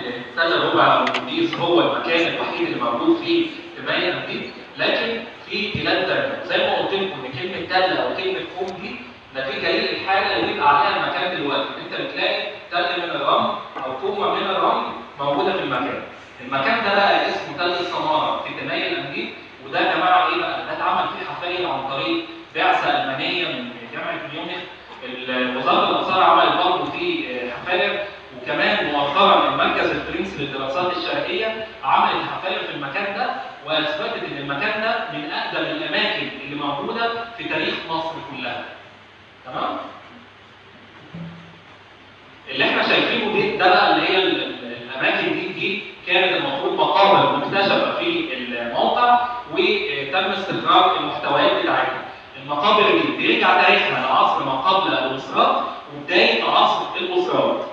تل ربع المقديس هو المكان الوحيد اللي موجود فيه حمايه دي لكن في بلاد تانيه زي ما قلت لكم ان كلمه تل او كلمه كوم دي نتيجه للحاله اللي بيبقى عليها المكان دلوقتي انت بتلاقي تل من الرمل او كومه من الرمل موجوده في المكان المكان ده بقى اسمه تل السماره في تمايل الامريكي وده يا جماعه ايه بقى؟ ده اتعمل فيه حفاير عن طريق بعثه المانيه من جامعه ميونخ ال- وزاره الاثار عملت برضه فيه آه، حفاير وكمان مؤخرا المركز الفرنسي للدراسات الشرقيه عملت حفاير في المكان ده واثبتت ان المكان ده من اقدم الاماكن اللي موجوده في تاريخ مصر كلها. تمام؟ اللي احنا شايفينه دي ده بقى اللي هي ال- ال- الاماكن دي دي كانت المفروض مقابر مكتشفه في الموقع وتم استخراج المحتويات بتاعتها. المقابر دي بيرجع تاريخها لعصر ما قبل الاسرات وبدايه عصر الاسرات.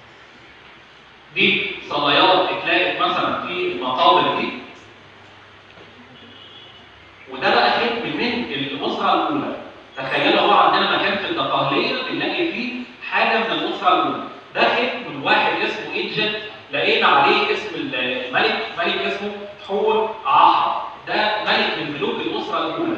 دي صليات اتلاقت مثلا في المقابر دي وده بقى حكم من الاسره الاولى. تخيلوا هو عندنا مكان في الدقهليه بنلاقي فيه حاجه من الاسره الاولى. ده حكم من واحد اسمه ايجيبت لقينا عليه اسم الملك ملك اسمه حور عحا. ده ملك من ملوك الاسره الاولى.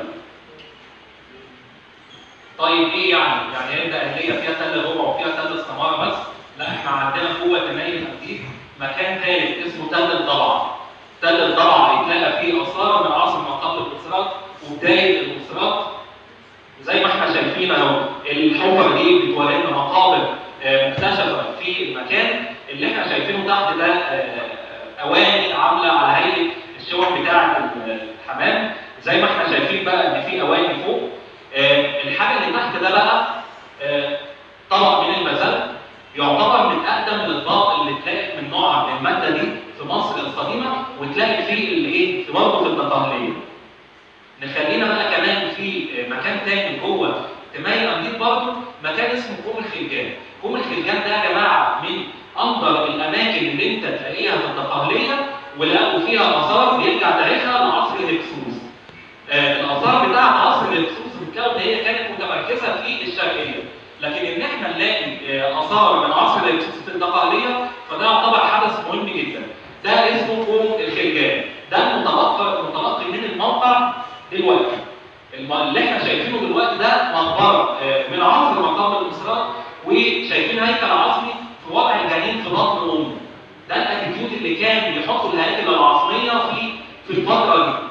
طيب ايه يعني؟ يعني يبدا اهليه فيها تل ربع وفيها تل السماره بس؟ لا احنا عندنا جوه تمايل الحديد مكان ثالث اسمه تل الضبعه. تل الضبعه يتلاقى فيه اثار من عصر ما قبل الاسرات وبدايه الاسرات زي ما احنا شايفين اهو الحفر دي بتوري لنا مقابر آه، مكتشفه في المكان اللي احنا شايفينه تحت ده آه، اواني عامله على هيئه الشوك بتاعه الحمام زي ما احنا شايفين بقى ان في اواني فوق آه، الحاجه اللي تحت ده بقى آه، طبق من المزاد يعتبر من اقدم الاطباق اللي اتلاقت من نوع من الماده دي في مصر القديمه وتلاقي فيه الايه في برضه في البطاهليه. نخلينا بقى كمان في مكان تاني جوه تمايل امديد برضه مكان اسمه كوم الخلجان. كوم الخلجان ده يا جماعه من انظر الاماكن اللي انت تلاقيها في الدقهليه ولقوا فيها اثار بيرجع تاريخها لعصر الهكسوس. آه، الاثار بتاعت عصر الهكسوس بتكون هي كانت متمركزه في الشرقيه. لكن ان احنا نلاقي آه، اثار من عصر الهكسوس في الدقهليه فده يعتبر حدث مهم جدا. ده اسمه كوم الخلجان. ده المتلقى المتلقي من الموقع دلوقتي. الم- اللي احنا شايفينه دلوقتي ده مقبره آه، من عصر ما قبل الاسراء وشايفين هيكل عظمي في وضع الجنين في بطن امه. ده الاتيتيود اللي كان بيحطوا الهياكل العظميه في في الفتره دي.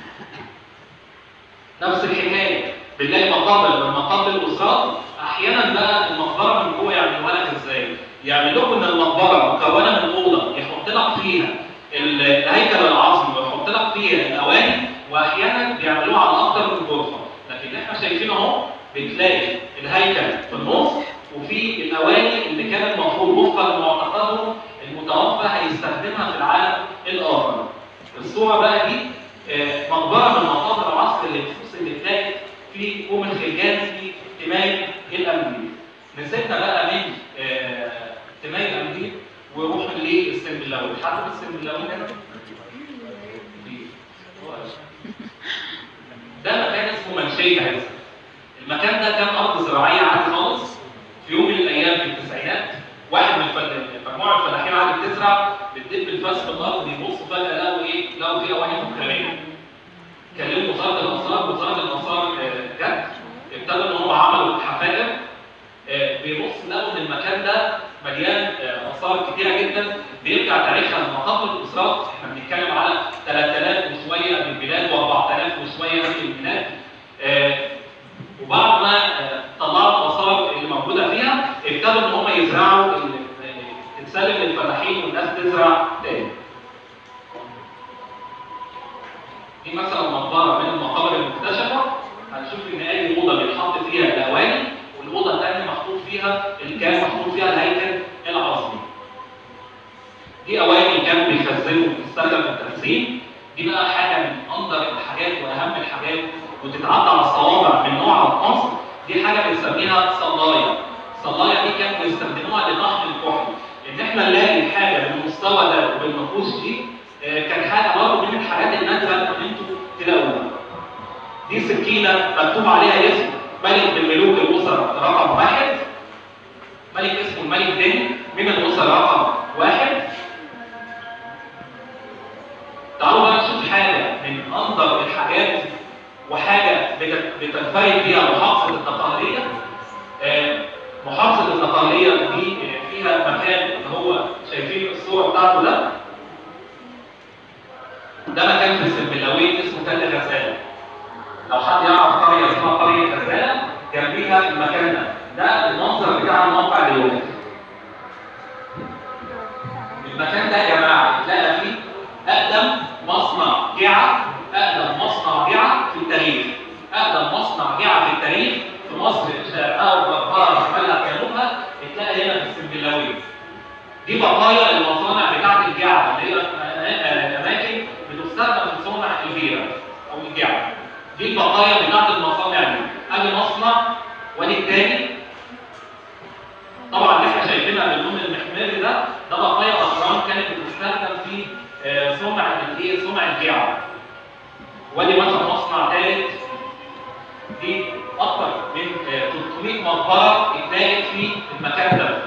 نفس الحكايه بنلاقي مقابر من مقابر الاسرات احيانا بقى المقبره من جوه يعملوها لك ازاي؟ يعمل لكم ان المقبره مكونه من اوضه يحط لك فيها ال- الهيكل العظمي ويحط لك فيها الاواني واحيانا بيعملوها على اكتر من غرفه لكن اللي احنا شايفينه اهو بتلاقي الهيكل في النص وفي الاواني اللي كان المفروض وفقا لمعتقدهم المتوفى هيستخدمها في العالم الاخر. الصوره بقى دي آه، مقبره من مقابر العصر الهكسوس اللي اتلاقت في كوم الخلجان في تماي الامديد. نسيبنا بقى من آه، تماي الامديد ونروح للسنبلاوي، حد في السنبلاوي هنا؟ ده مكان اسمه منشية عزة. المكان ده كان أرض زراعية عادي خالص في يوم من الأيام في التسعينات واحد من الفل- مجموعة الفلاحين قعدت تزرع بتدب الفاس في الأرض يبصوا فجأة لقوا إيه؟ لقوا فيه أواني فخارية. كلموا وزارة الآثار وزارة الآثار آه، جت ابتدوا إن هم عملوا حفائر آه، بيبصوا لقوا إن المكان ده مليان آه، آثار كتيرة جدا بيرجع تاريخها من قبل الأسرات احنا بنتكلم على 3000 وشوية قبل الميلاد و4000 وشوية قبل الميلاد آه، وبعد ما آه، طلعوا الآثار اللي موجودة فيها ابتدوا إن هم يزرعوا ال- آه، تتسلم للفلاحين والناس تزرع تاني. دي مثلا مقبرة من المقابر المكتشفة هنشوف إن أي أوضة بيتحط فيها الأواني والأوضة الثانية محطوط فيها اللي كان محطوط فيها الهيكل العظمي. دي اواني كانوا بيخزنوا بتستخدم في التخزين دي بقى حاجه من انظر الحاجات واهم الحاجات وتتعدى على الصوابع من نوعها في مصر دي حاجه بنسميها صلايه الصلايه دي كانوا بيستخدموها لطحن الكحل ان احنا نلاقي حاجه بالمستوى ده وبالنقوش دي آه، كان حاجه برضه من الحاجات النادره ان انتوا تلاقوها دي سكينه مكتوب عليها اسم ملك من ملوك الاسره رقم واحد ملك اسمه الملك دين من الاسره رقم واحد تنفرد بيها محافظه الدقهليه آه، محافظه الدقهليه دي آه، فيها مكان اللي هو شايفين الصوره بتاعته ده ده مكان في السنبلاوين اسمه تل غزاله لو حد يعرف قريه اسمها قريه غزاله جنبيها المكان ده ده المنظر بتاع الموقع دلوقتي المكان ده يا جماعه تلاقي فيه اقدم مصنع جعه اقدم مصنع جعه في التاريخ اقدم مصنع جعه في التاريخ في مصر شرقها وغربها شمالها جنوبها تلاقي هنا في السنبلاوين دي بقايا المصانع بتاعت الجعه اللي هي اماكن بتستخدم في صنع البيره او الجعه دي البقايا بتاعت المصانع دي ادي مصنع وادي التاني طبعا اللي احنا شايفينها باللون المحمر ده ده بقايا افران كانت بتستخدم في آه، صنع الايه صنع الجعه وادي مثلا مصنع ثالث دي اكثر من آه، 300 مقبره اتلاقت في المكان ده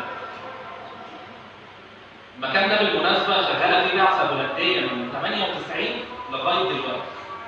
المكان ده بالمناسبه شغاله فيه بعثه بولنديه من 98 لغايه دلوقتي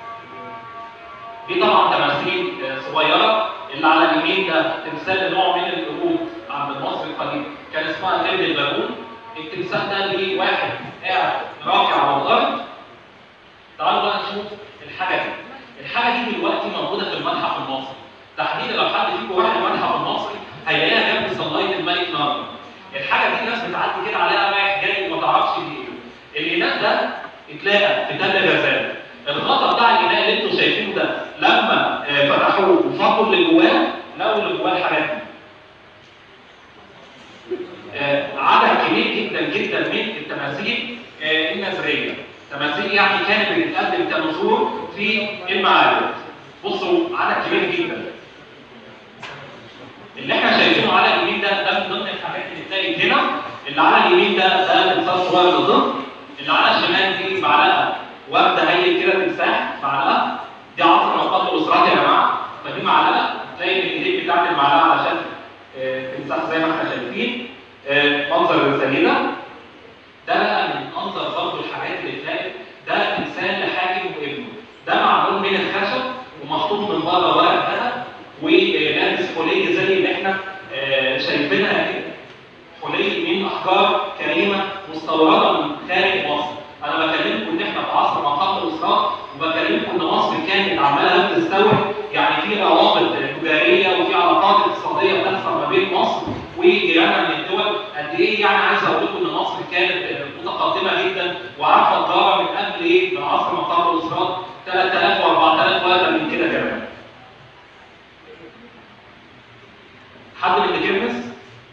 دي طبعا تماثيل آه، صغيره اللي على اليمين ده تمثال لنوع من القرود عند المصري القديم كان اسمها قرد البابون التمثال ده ليه واحد قاعد راكع على الارض تعالوا بقى نشوف الحاجه دي الحاجه دي دلوقتي موجوده في المتحف المصري تحديدا لو حد فيكم راح المتحف المصري هيلاقيها جنب صلايه الملك نار الحاجه دي الناس بتعدي كده عليها رايح جاي وما تعرفش دي ايه الاناء ده اتلاقى في تل غزال الغطا بتاع الاناء اللي انتم شايفينه ده لما آه، فتحوه وفضوا اللي جواه لقوا اللي جواه الحاجات دي آه، عدد كبير جدا جدا من التماثيل آه، النذريه تماثيل يعني كانت بتتقدم كنذور في المعابد بصوا عدد كبير جدا اللي احنا شايفينه على اليمين ده ده من ضمن الحاجات اللي تلاقي هنا اللي على اليمين ده ده تمثال صغير بالظبط اللي على الشمال دي معلقه واخده هي كده تمساح معلقه دي عصر اوقات الاسرات يا جماعه فدي معلقه تلاقي الايدين بتاعت المعلقه علشان آه، تمساح زي ما احنا شايفين آه، منظر السيده ده بقى من انظر برضه الحاجات اللي اتلاقت ده تمثال لحاكم وابنه ده معمول من الخشب ومحطوط من بره ورق ذهب ولابس حلي زي اللي احنا آه، شايفينها كده حلي من احجار كريمه مستورده من خارج مصر انا بكلمكم ان احنا في عصر مقام الاسراء وبكلمكم ان مصر كانت عماله بتستورد يعني في روابط تجاريه وفي علاقات اقتصاديه بتحصل ما بين مصر وجيرانها من الدول قد ايه يعني عايز اقول لكم ان مصر كانت متقدمه جدا وعارفه التجاره من قبل ايه من عصر مقام الاسراء 3000 و4000 ولا من كده كمان حد من الكرمس؟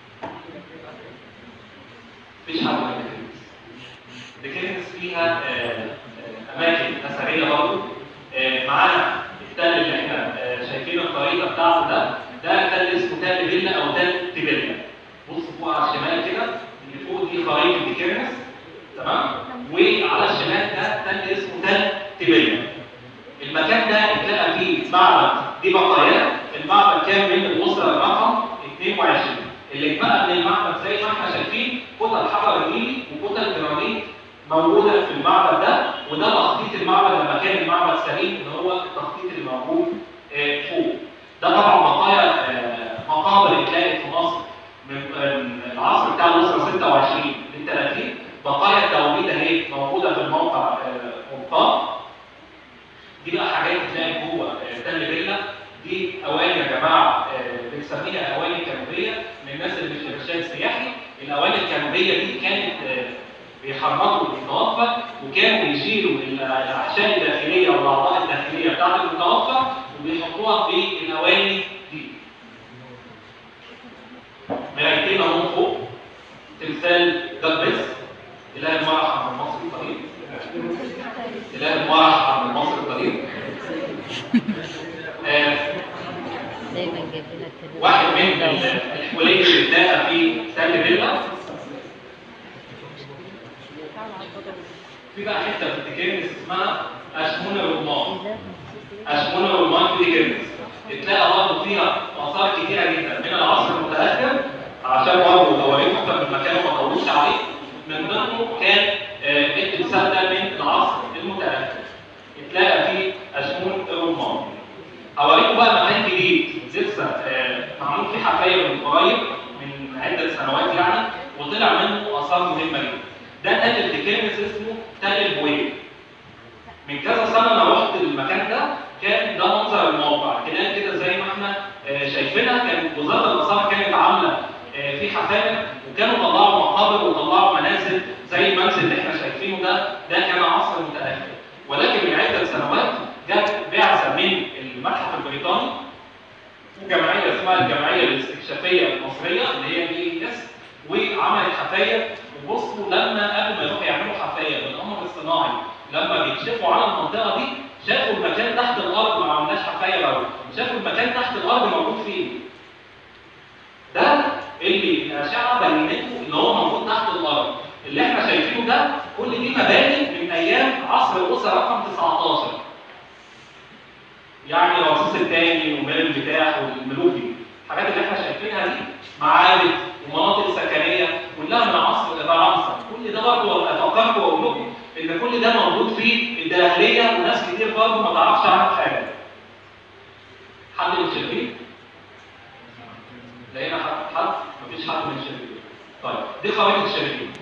مفيش حد من الكرمس الكرمس فيها آه، آه، اماكن اثريه برضه آه، معانا التل اللي احنا آه، شايفين الخريطه بتاعته ده ده تل اسمه تل فيلا او تل تبيلا بص فوق على الشمال كده اللي فوق دي خريطه الكرمس تمام وعلى الشمال ده تل اسمه تل تبيلا المكان ده اتلقى فيه معبد دي بقايا المعبد كان من الاسره الرقم 22 اللي اتبقى من المعبد زي ما احنا شايفين كتل حجر النيلي وكتل جرانيت موجوده في المعبد ده وده تخطيط المعبد لما كان المعبد سليم اللي هو التخطيط اللي موجود آه، فوق ده طبعا بقايا آه، مقابر اتلاقت في مصر من آه، من العصر بتاع الاسره 26 ل 30 بقايا التوابيت اهي موجوده في الموقع قبطان دي بقى حاجات تلاقي جوه آه، تل فيلا دي اواني يا جماعه آه، بنسميها اواني كانوبيه من الناس اللي مش في الارشاد السياحي الاواني الكانوبيه دي كانت آه، بيحركوا المتوفى وكانوا يشيلوا الاحشاء الداخليه والاعضاء الداخليه بتاعت المتوفى وبيحطوها في الاواني دي. مرايتين اهو فوق تمثال دبس اله المرح عن المصري القديم اله المرح عن المصري القديم آه، دايما جايب لنا التلفزيون واحد من الحوليه اللي اتلاقى في تل فيلا في بقى حته في التكريمس اسمها اشمونه الرمان اشمونه الرمان في التكريمس اتلاقى برضه فيها اثار كتيره جدا من العصر المتاخر عشان برضه اوريكم اكتر من مكان وما اطولش عليه من ضمنه كان آه، التمثال ده من العصر المتاخر اتلاقى فيه اشمون الرمان هوريكم بقى مكان جديد لسه آه، معمول فيه حفاير من قريب من عده سنوات يعني وطلع منه اثار مهمه جدا. ده تل الديكيرنس اسمه تل البويب. من كذا سنه انا رحت المكان ده كان ده منظر الموقع تلاقي كده زي ما احنا آه، شايفينها كانت وزاره الاثار كانت عامله آه، في حفاير وكانوا طلعوا مقابر وطلعوا منازل زي المنزل اللي احنا شايفينه ده ده كان عصر متاخر ولكن من عده سنوات جت بعثه من المتحف البريطاني وجمعيه اسمها الجمعيه الاستكشافيه المصريه اللي هي بي اس وعملت حفاير وبصوا لما قبل ما يروحوا يعملوا حفاير بالقمر الصناعي لما بيكشفوا على المنطقه دي شافوا المكان تحت الارض ما عملناش حفاير قوي شافوا المكان تحت الارض موجود فين ده اللي الاشعه بينته ان هو موجود تحت الارض اللي احنا شايفينه ده كل دي مباني من ايام عصر الاسره رقم 19 يعني رمسيس الثاني ومال الفتاح والملوك دي الحاجات اللي احنا شايفينها دي معابد ومناطق سكنيه كلها من عصر الرمسة كل ده برضه افكركم واقول لكم ان كل ده موجود في الداخليه وناس كتير برضه ما تعرفش عنه حاجه حد من الشربين؟ لقينا حد حد مفيش حد من الشربين طيب دي خريطه الشربين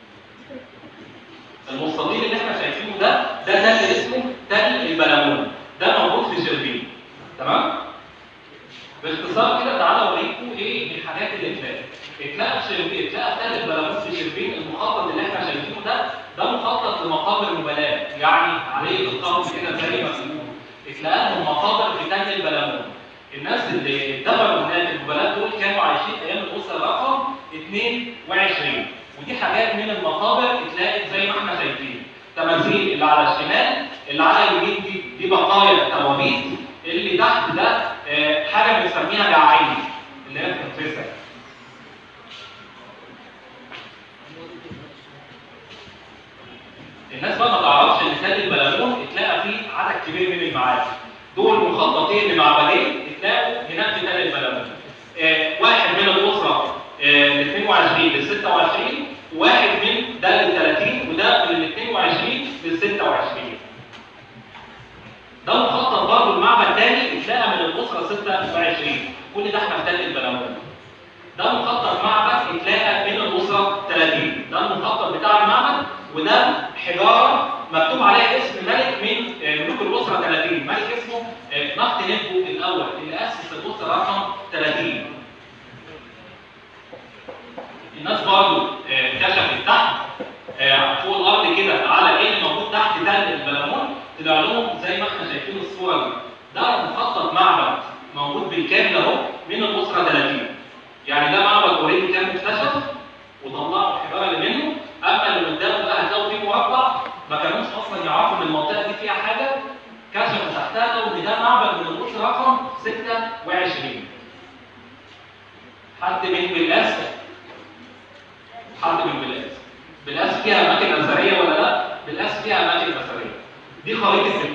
المستطيل اللي احنا شايفينه ده ده تل اسمه تل البلمون ده موجود في شربين تمام باختصار كده تعالى اوريكم ايه الحاجات اللي اتلاقت اتلاقى في شربين اتلاقى في تل البلمون في شربين المخطط اللي احنا شايفينه ده ده مخطط لمقابر نبلاء يعني عليه القرن كده زي ما بيقولوا اتلاقى لهم مقابر في تل البلمون الناس اللي اتدفنوا هناك النبلاء دول كانوا عايشين ايام الاسره رقم 22 ودي حاجات من المقابر اتلاقت زي ما احنا شايفين تماثيل اللي على الشمال اللي على اليمين دي دي بقايا توابيت اللي تحت ده آه، حاجه بنسميها جعايل اللي هي بتنفسر الناس بقى ما تعرفش ان تل البلمون اتلاقى فيه عدد كبير من المعابد دول مخططين لمعبدين اتلاقوا هناك في تل البلمون آه، واحد من الاسره آه، من 22 لل 26 وواحد من ده لل 30 وده من ال 22 لل 26 ده مخطط برضه المعبد تاني اتلاقى من الاسره 26 كل ده احنا في تل البلمون ده مخطط معبد اتلاقى من الاسره 30 ده المخطط بتاع المعبد وده حجاره مكتوب عليها اسم ملك من آه، ملوك الاسره 30 ملك اسمه آه، نخت نبو الاول اللي اسس الاسره رقم 30 الناس برضه آه، كشفت تحت آه، فوق الارض كده على ايه اللي موجود تحت تل البلمون طلع لهم زي ما احنا شايفين الصوره دي ده مخطط معبد موجود بالكامل اهو من الاسره 30 يعني ده معبد اوريدي كان مكتشف وطلعوا الحجاره اللي منه اما اللي قدامه بقى هتلاقوا فيه مربع ما كانوش اصلا يعرفوا ان المنطقه دي فيها حاجه كشفوا تحتها لقوا ان ده معبد من الاسره رقم 26 حد من بلاس حد من بلاس بلاس فيها اماكن اثريه ولا لا؟ بلاس فيها اماكن اثريه دي خريطه